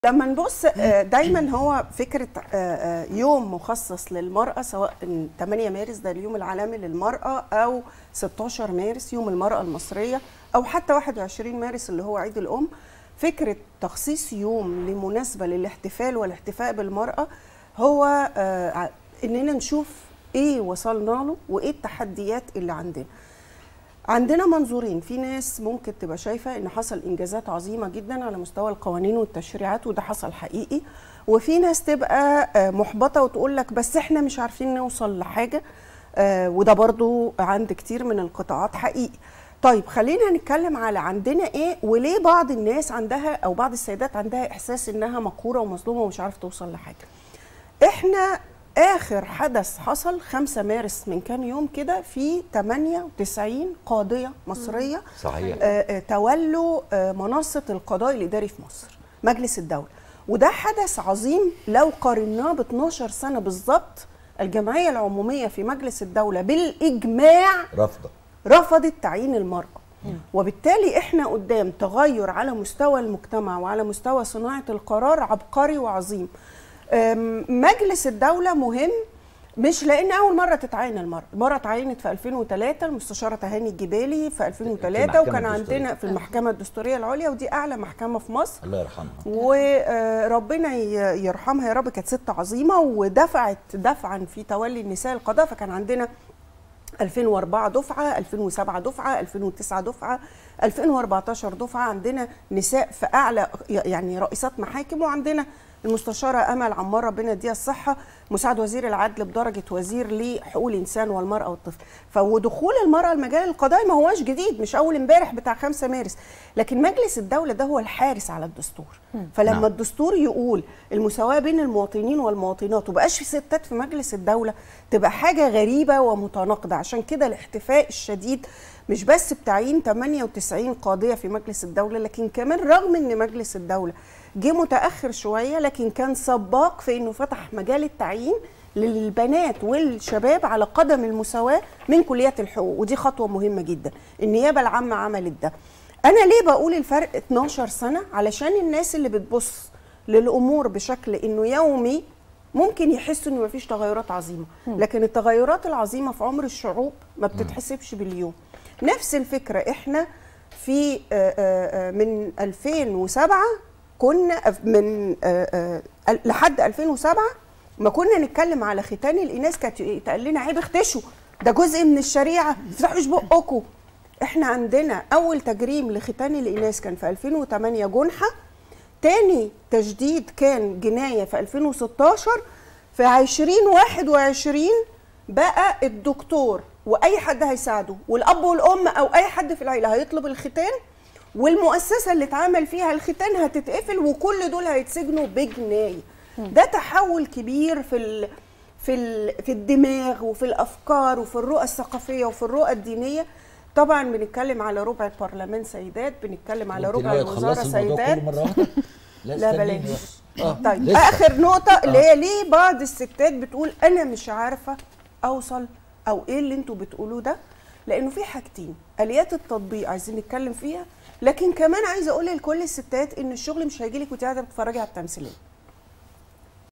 لما نبص آه، دايما هو فكره آه، آه، يوم مخصص للمراه سواء إن 8 مارس ده اليوم العالمي للمراه او 16 مارس يوم المراه المصريه او حتى 21 مارس اللي هو عيد الام فكره تخصيص يوم لمناسبه للاحتفال والاحتفاء بالمراه هو آه، ع- اننا نشوف ايه وصلنا له وايه التحديات اللي عندنا عندنا منظورين في ناس ممكن تبقى شايفه ان حصل انجازات عظيمه جدا على مستوى القوانين والتشريعات وده حصل حقيقي وفي ناس تبقى آه، محبطه وتقول لك بس احنا مش عارفين نوصل لحاجه آه، وده برضو عند كتير من القطاعات حقيقي طيب خلينا نتكلم على عندنا ايه وليه بعض الناس عندها او بعض السيدات عندها احساس انها مقهوره ومظلومه ومش عارفه توصل لحاجه احنا اخر حدث حصل 5 مارس من كام يوم كده في 98 قاضيه مصريه صحيح آه، آه، تولوا آه، منصه القضاء الاداري في مصر مجلس الدوله وده حدث عظيم لو قارناه ب 12 سنه بالظبط الجمعيه العموميه في مجلس الدوله بالاجماع رافضه رفضت تعيين المرأة وبالتالي احنا قدام تغير على مستوى المجتمع وعلى مستوى صناعة القرار عبقري وعظيم أم، مجلس الدولة مهم مش لان اول مره تتعين المراه، المره اتعينت في 2003 المستشاره تهاني الجبالي في 2003 المحكمة وكان الدستورية. عندنا في المحكمه الدستوريه العليا ودي اعلى محكمه في مصر الله يرحمها وربنا ي- يرحمها يا رب كانت ست عظيمه ودفعت دفعا في تولي النساء القضاء فكان عندنا 2004 دفعه 2007 دفعه 2009 دفعه 2014 دفعه عندنا نساء في اعلى يعني رئيسات محاكم وعندنا المستشاره امل عمار ربنا يديها الصحه مساعد وزير العدل بدرجه وزير لحقوق الانسان والمراه والطفل فودخول المراه المجال القضائي ما هوش جديد مش اول امبارح بتاع 5 مارس لكن مجلس الدوله ده هو الحارس على الدستور فلما نعم. الدستور يقول المساواه بين المواطنين والمواطنات وبقاش في ستات في مجلس الدوله تبقى حاجه غريبه ومتناقضه عشان كده الاحتفاء الشديد مش بس بتعيين 98 قاضيه في مجلس الدوله لكن كمان رغم ان مجلس الدوله جه متاخر شويه لكن كان سباق في انه فتح مجال التعيين للبنات والشباب على قدم المساواه من كليات الحقوق ودي خطوه مهمه جدا النيابه العامه عملت ده انا ليه بقول الفرق 12 سنه علشان الناس اللي بتبص للامور بشكل انه يومي ممكن يحسوا ان مفيش تغيرات عظيمه لكن التغيرات العظيمه في عمر الشعوب ما بتتحسبش باليوم نفس الفكره احنا في آه، آه، آه، من 2007 كنا من آه، آه، لحد 2007 ما كنا نتكلم على ختان الاناث كانت يتقال لنا عيب اختشوا ده جزء من الشريعه ما تفتحوش بقكم احنا عندنا اول تجريم لختان الاناث كان في 2008 جنحه تاني تجديد كان جنايه في 2016 في 2021 بقى الدكتور واي حد هيساعده والاب والام او اي حد في العيله هيطلب الختان والمؤسسه اللي اتعمل فيها الختان هتتقفل وكل دول هيتسجنوا بجنايه ده تحول كبير في ال في ال في الدماغ وفي الافكار وفي الرؤى الثقافيه وفي الرؤى الدينيه طبعا بنتكلم على ربع البرلمان سيدات بنتكلم على وانت ربع ناوية الوزاره تخلصي الموضوع سيدات كله مره واحده لا استنيني بلاش بس. اه طيب لسه. اخر نقطه اللي هي ليه بعض الستات بتقول انا مش عارفه اوصل او ايه اللي انتوا بتقولوه ده لانه في حاجتين اليات التطبيق عايزين نتكلم فيها لكن كمان عايزه اقول لكل الستات ان الشغل مش هيجي لك وانت قاعده بتتفرجي على التمثيليه